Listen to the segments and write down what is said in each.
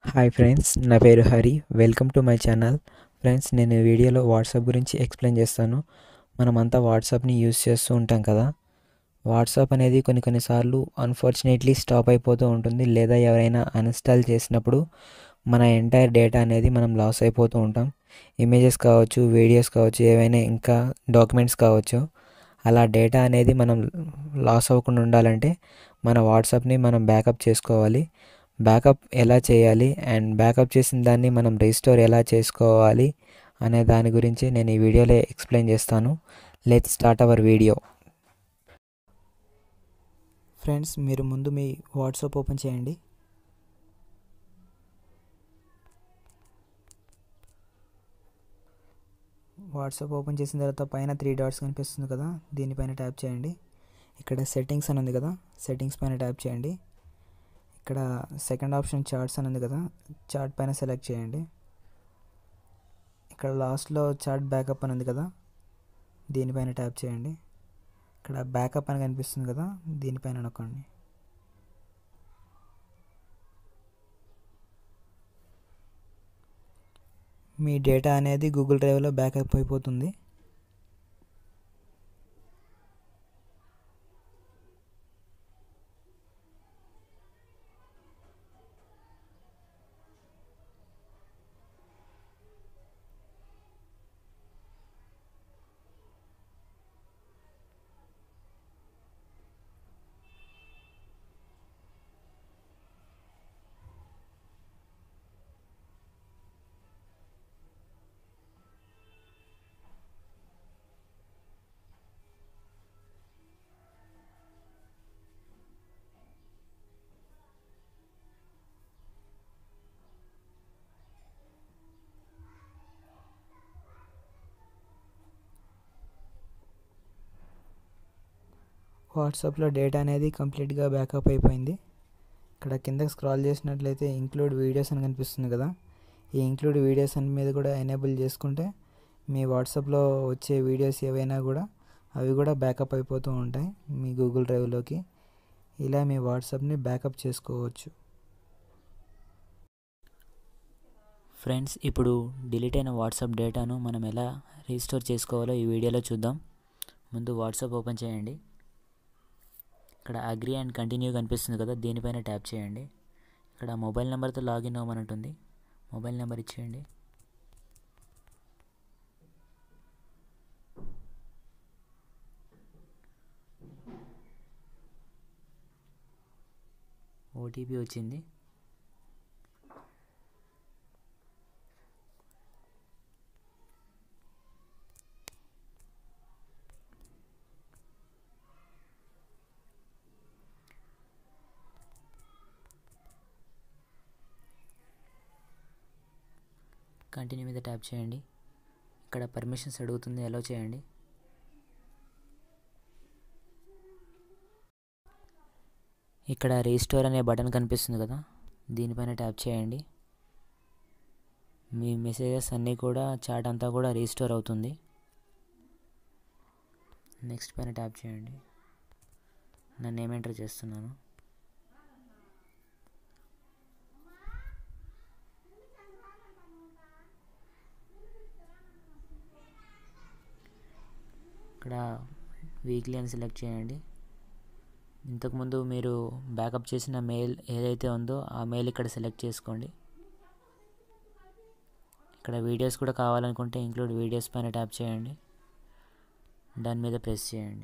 hi friends నా పేరు Hari welcome to my channel friends నేను ఈ వీడియోలో వాట్సాప్ గురించి ఎక్స్ప్లెయిన్ చేస్తాను మనమంతా వాట్సాప్ని యూస్ చేస్తూ ఉంటాం కదా వాట్సాప్ అనేది కొన్ని కొన్నిసార్లు అన్ఫార్చునేట్లీ స్టాప్ అయిపోతూ ఉంటుంది లేదా ఎవరైనా అన్ఇన్స్టాల్ చేసినప్పుడు మన ఎంటైర్ డేటా అనేది మనం లాస్ అయిపోతూ ఉంటాం ఇమేజెస్ కావచ్చు వీడియోస్ కావచ్చు ఏవైనా ఇంకా డాక్యుమెంట్స్ కావచ్చు అలా డేటా అనేది మనం లాస్ అవ్వకుండా ఉండాలంటే మన వాట్సాప్ని మనం బ్యాకప్ చేసుకోవాలి బ్యాకప్ ఎలా చేయాలి అండ్ బ్యాకప్ చేసిన దాన్ని మనం రీస్టోర్ ఎలా చేసుకోవాలి అనే దాని గురించి నేను ఈ వీడియోలో ఎక్స్ప్లెయిన్ చేస్తాను let start our video friends మీరు ముందు మీ వాట్సాప్ ఓపెన్ చేయండి వాట్సాప్ ఓపెన్ చేసిన తర్వాత పైన త్రీ డాట్స్ కనిపిస్తుంది కదా దీనిపైన ట్యాప్ చేయండి ఇక్కడ సెట్టింగ్స్ అని ఉంది కదా సెట్టింగ్స్ పైన ట్యాప్ చేయండి ఇక్కడ సెకండ్ ఆప్షన్ చార్ట్స్ అని ఉంది కదా చార్ట్ పైన సెలెక్ట్ చేయండి ఇక్కడ లాస్ట్లో చార్ట్ బ్యాకప్ అని ఉంది కదా దీనిపైన ట్యాప్ చేయండి ఇక్కడ బ్యాకప్ అని కనిపిస్తుంది కదా దీనిపైన నొక్కండి మీ డేటా అనేది గూగుల్ డ్రైవ్లో బ్యాకప్ అయిపోతుంది వాట్సాప్లో డేటా అనేది కంప్లీట్గా బ్యాకప్ అయిపోయింది ఇక్కడ కిందకి స్క్రాల్ చేసినట్లయితే ఇంక్లూడ్ వీడియోస్ అని కనిపిస్తుంది కదా ఈ ఇంక్లూడ్ వీడియోస్ అని మీద కూడా ఎనేబుల్ చేసుకుంటే మీ వాట్సాప్లో వచ్చే వీడియోస్ ఏవైనా కూడా అవి కూడా బ్యాకప్ అయిపోతూ ఉంటాయి మీ గూగుల్ డ్రైవ్లోకి ఇలా మీ వాట్సాప్ని బ్యాకప్ చేసుకోవచ్చు ఫ్రెండ్స్ ఇప్పుడు డిలీట్ అయిన వాట్సాప్ డేటాను మనం ఎలా రీస్టోర్ చేసుకోవాలో ఈ వీడియోలో చూద్దాం ముందు వాట్సాప్ ఓపెన్ చేయండి ఇక్కడ అగ్రి అండ్ కంటిన్యూ కనిపిస్తుంది కదా దీనిపైన ట్యాప్ చేయండి ఇక్కడ మొబైల్ నెంబర్తో లాగిన్ అవ్వమని ఉంటుంది మొబైల్ నెంబర్ ఇచ్చేయండి ఓటీపీ వచ్చింది కంటిన్యూ మీద ట్యాప్ చేయండి ఇక్కడ పర్మిషన్స్ అడుగుతుంది అలో చేయండి ఇక్కడ రీస్టోర్ అనే బటన్ కనిపిస్తుంది కదా దీనిపైన ట్యాప్ చేయండి మీ మెసేజెస్ అన్నీ కూడా చాట్ అంతా కూడా రీస్టోర్ అవుతుంది నెక్స్ట్ పైన ట్యాప్ చేయండి నన్ను ఏం ఎంటర్ చేస్తున్నాను ఇక్కడ వీక్లీ అని సెలెక్ట్ చేయండి ఇంతకుముందు మీరు బ్యాకప్ చేసిన మెయిల్ ఏదైతే ఉందో ఆ మెయిల్ ఇక్కడ సెలెక్ట్ చేసుకోండి ఇక్కడ వీడియోస్ కూడా కావాలనుకుంటే ఇంక్లూడ్ వీడియోస్ పైన ట్యాప్ చేయండి దాని మీద ప్రెస్ చేయండి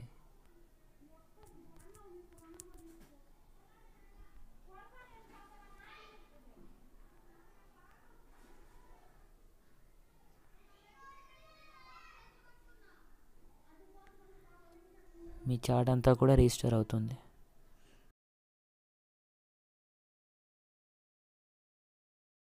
మీ చాట్ అంతా కూడా రీస్టోర్ అవుతుంది